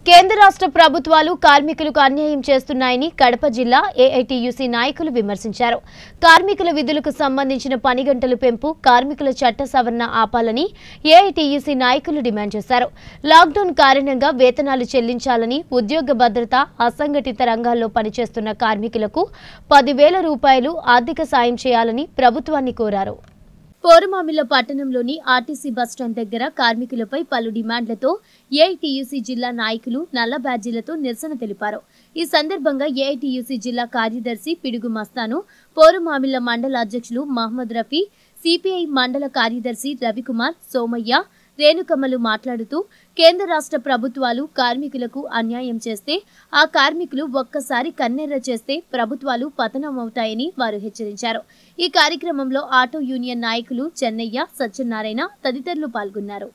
కేంద్ర రాష్ట్ర ప్రభుత్వాలు కార్మికులకు అన్యాయం చేస్తున్నాయని కడప జిల్లా ఏఐటియుసి నాయకులు విమర్శించారు కార్మికుల విధులకు సంబంధించిన పని గంటలు పెంపు కార్మికుల చట్ట సవరణ ఆపాలని ఏఐటియుసి నాయకులు డిమాండ్ చేశారు లాక్డౌన్ కారణంగా వేతనాలు చెల్లించాలని ఉద్యోగ భద్రత అసంఘటిత రంగాల్లో పనిచేస్తున్న కార్మికులకు పదివేల రూపాయలు ఆర్థిక సాయం చేయాలని ప్రభుత్వాన్ని కోరారు పోరుమామిల్ల పట్టణంలోని ఆర్టీసీ బస్టాండ్ దగ్గర కార్మికులపై పలు డిమాండ్లతో ఏఐటీయూసీ జిల్లా నాయకులు నల్ల బ్యాడ్జీలతో నిరసన తెలిపారు ఈ సందర్భంగా ఏఐటీయూసీ జిల్లా కార్యదర్శి పిడుగు మస్తాను పోరుమామిల్ల మండల అధ్యక్షులు మహమ్మద్ రఫీ సిపిఐ మండల కార్యదర్శి రవికుమార్ సోమయ్య రేణుకమ్మలు మాట్లాడుతూ కేంద్ర రాష్ట్ర ప్రభుత్వాలు కార్మికులకు అన్యాయం చేస్తే ఆ కార్మికులు ఒక్కసారి కన్నెర్ర చేస్తే ప్రభుత్వాలు పతనమవుతాయని వారు హెచ్చరించారు ఈ కార్యక్రమంలో ఆటో యూనియన్ నాయకులు చెన్నయ్య సత్యనారాయణ తదితరులు పాల్గొన్నారు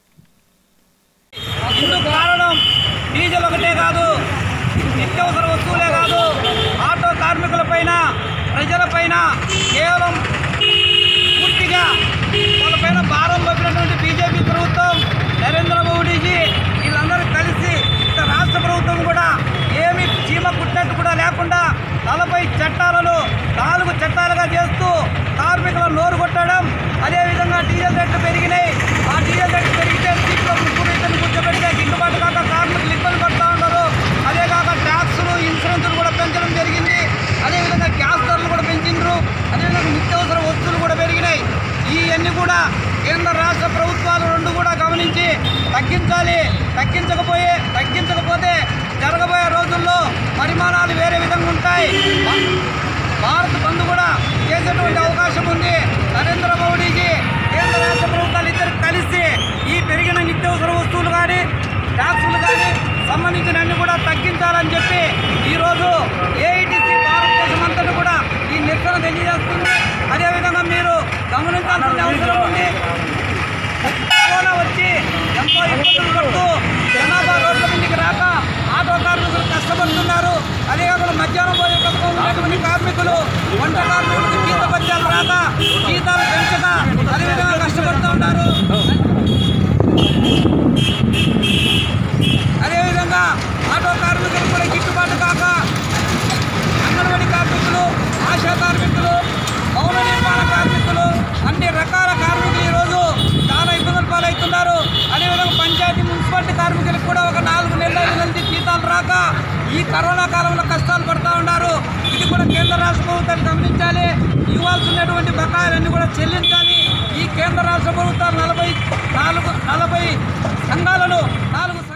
ఇందుకు కారణం డీజిల్ ఒకటే కాదు నిత్యావసర వస్తువులే కాదు ఆటో కార్మికులపైన ప్రజలపైన కేవలం పూర్తిగా వాళ్ళపైన భారం పంపినటువంటి బీజేపీ ప్రభుత్వం నరేంద్ర మోడీజీ వీళ్ళందరూ కలిసి ఇక రాష్ట్ర ప్రభుత్వం కూడా ఏమి చీమ కుట్టినట్టు కూడా లేకుండా నలభై చట్టాలను నాలుగు చట్టాలుగా చేస్తూ కార్మికుల నోరు కొట్టడం అదేవిధంగా డీజిల్ రేట్లు పెరిగినాయి ఆ డీజిల్ రేట్లు పెరిగితే సీట్లో ముగ్గురు రైతులు కూర్చోబెడితే గిట్టుబాటు కాక కార్మికులు ఇబ్బంది పడుతూ ఉన్నారు అదే కాక ట్యాక్సులు ఇన్సూరెన్సులు కూడా పెంచడం జరిగింది అదేవిధంగా గ్యాస్ ధరలు కూడా పెంచిండ్రు అదేవిధంగా నిత్యావసర వస్తువులు కూడా పెరిగినాయి ఇవన్నీ కూడా కేంద్ర రాష్ట్ర ప్రభుత్వాలు రెండు కూడా గమనించి తగ్గించాలి తగ్గించకపోయే తగ్గించకపోతే జరగబోయే రోజుల్లో పరిమాణాలు వేరే విధంగా ఉంటాయి భారత్ బంద్ కూడా చేసేటువంటి అవకాశం ఉంది నరేంద్ర మోడీజీ కేంద్ర రాష్ట్ర ప్రభుత్వాలు ఇద్దరు కలిసి ఈ పెరిగిన నిత్యావసర వస్తువులు కానీ ట్యాక్సులు కానీ సంబంధించిన అన్ని కూడా తగ్గించాలని చెప్పి ఈరోజు ఏఐటీసీ భారతదేశం అంతటా కూడా ఈ నిరసన తెలియజేస్తుంది అదేవిధంగా మీరు గమనించాల్సిన అవసరం ఉంది కరోనా వచ్చి ఎంతో ఇబ్బందులు పడుతూ జనాభా రోడ్ల మీదకి రాక ఆటో కార్మికులు కష్టపడుతున్నారు అదే కాకుండా మధ్యాహ్నం భోజన పథకం ఉన్నటువంటి కార్మికులు వంట కార్మికులకు జీత పద్యాలు రాక జీతాలు పెంచక అదేవిధంగా కష్టపడుతూ ఉన్నారు అదేవిధంగా ఆటో కార్మికులు కూడా గిట్టుబాటు కాక అంగన్వాడీ కార్మికులు ఆశా కార్మికులు భవన నిర్మాణ కార్మికులు అన్ని రకాల కార్మికులు ఈరోజు చాలా ఇబ్బందులు పాలవుతున్నారు అదేవిధంగా పంచాయతీ మున్సిపాలిటీ కార్మికులకు కూడా ఒక నాలుగు నెలల ఐదు నెలల నుంచి జీతాలు రాక ఈ కరోనా కాలంలో కష్టాలు పడుతూ ఉన్నారు ఇది కూడా కేంద్ర రాష్ట్ర ప్రభుత్వాలు గమనించాలి ఇవ్వాల్సినటువంటి బకాయిలన్నీ కూడా చెల్లించాలి ఈ కేంద్ర రాష్ట్ర ప్రభుత్వాలు నలభై నాలుగు నలభై సంఘాలను నాలుగు